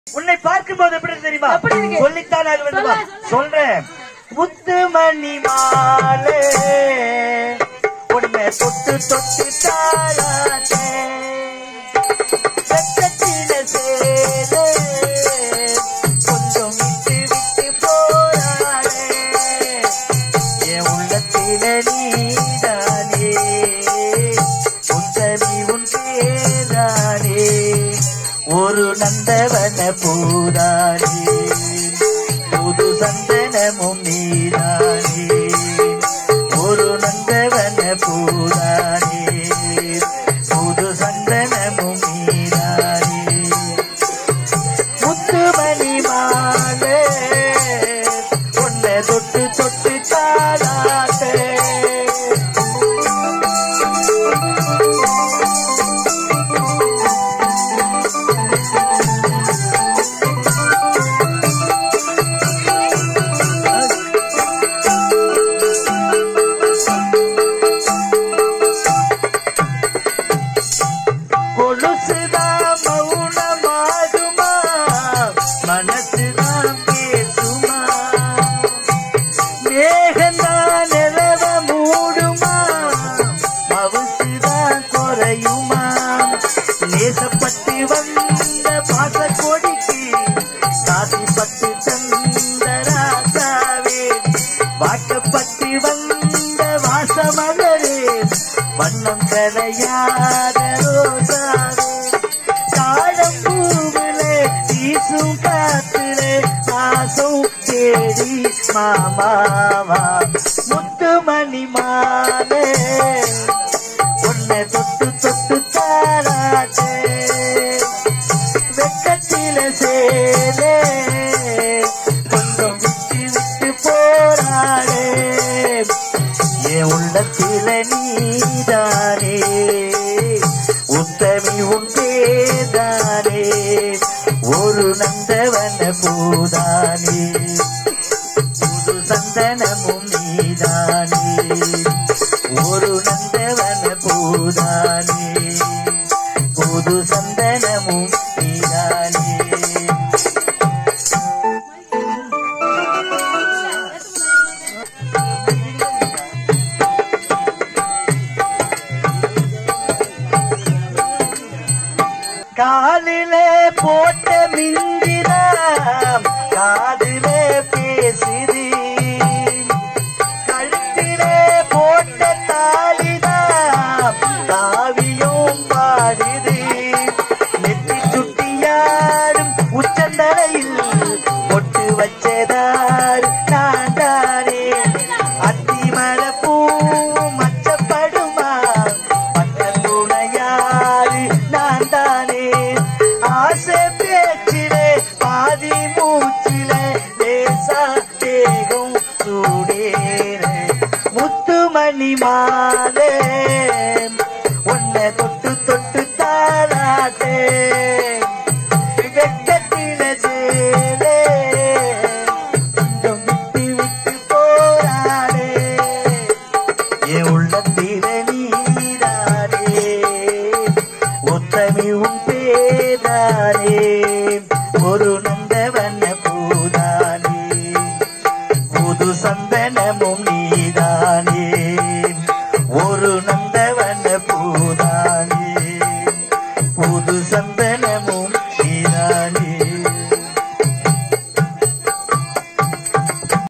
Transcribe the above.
உன்னை பார்க்கும்போது எப்படி இருக்கு தெரியுமா எப்படி இருக்கு? சொல்லித்தான் ஆக வேண்டுமா சொல்ல, சொல்ல. சொல்றேன் முத்துமணி மாலே உன்னை தொட்டு தொட்டு தாளாட்டே வெக்கத்தில சேலே கொஞ்சம் விட்டு விட்டு போறாளே என் உள்ளத்தில நீதானே உந்தனி உன் பேரானே ஒரு நந்தவன பூதானே புது சந்தனமும் நீதானே ஒரு நந்தவன பூதானே புது சந்தனமும் நீதானே முத்துமணி மாலே உன்னை தொட்டு தொட்டு தாளாட்டே கொலுசுதான் மௌனமாகுமா மனசுதான் பேசுமா மேகந்தான் நிலவ மூடுமா மவுசுதான் குறையுமா நேசப்பட்டு வந்த பாச கொடிக்கு சாதிப்பட்டு தந்த ராசாவே வாக்கப்பட்டு வந்த வாசமலரே வண்ணம் கலையாத ரோசாவே தாழம் பூவிலே வீசும் காத்திலே ஆசம் தேடி மாமாவா முத்துமணி மாலே உன்னை தொட்டு தொட்டு தாராட்டே வெக்கத்தில சேலே கொஞ்சம் விட்டு விட்டு போராடே என் உள்ளத்தில நீதானே உத்தமி உன் பேதானே ஒரு நந்தவன பூதானே புது சந்தனமும் நீதானே ஒரு நந்தவன பூதானே புது சந்தனமும் நீதானே காலிலே போட்ட மிஞ்சினாம் காதிலே பேசிதி கழுத்திலே போட்ட தாலிதாம் காவியும் பாடிது நெத்தி சுட்டியாடும் உச்சந்தரையில் பொட்டு வச்சதார் நான் தானே அத்திமர பூ மச்சப்படுமா பட்ட துணையாரு நான் தானே ஆசை பேச்சிலே பாதி மூச்சிலே லேசா தேகம் சூடேற முத்துமணி மாலே உன்னை தொட்டு தொட்டு தாராட்டே வெக்கத்தில சேலே கொஞ்சம் விட்டு விட்டு போராடே என் உள்ளத்தில நீதானே உத்தமி உன் பேதானே ஒரு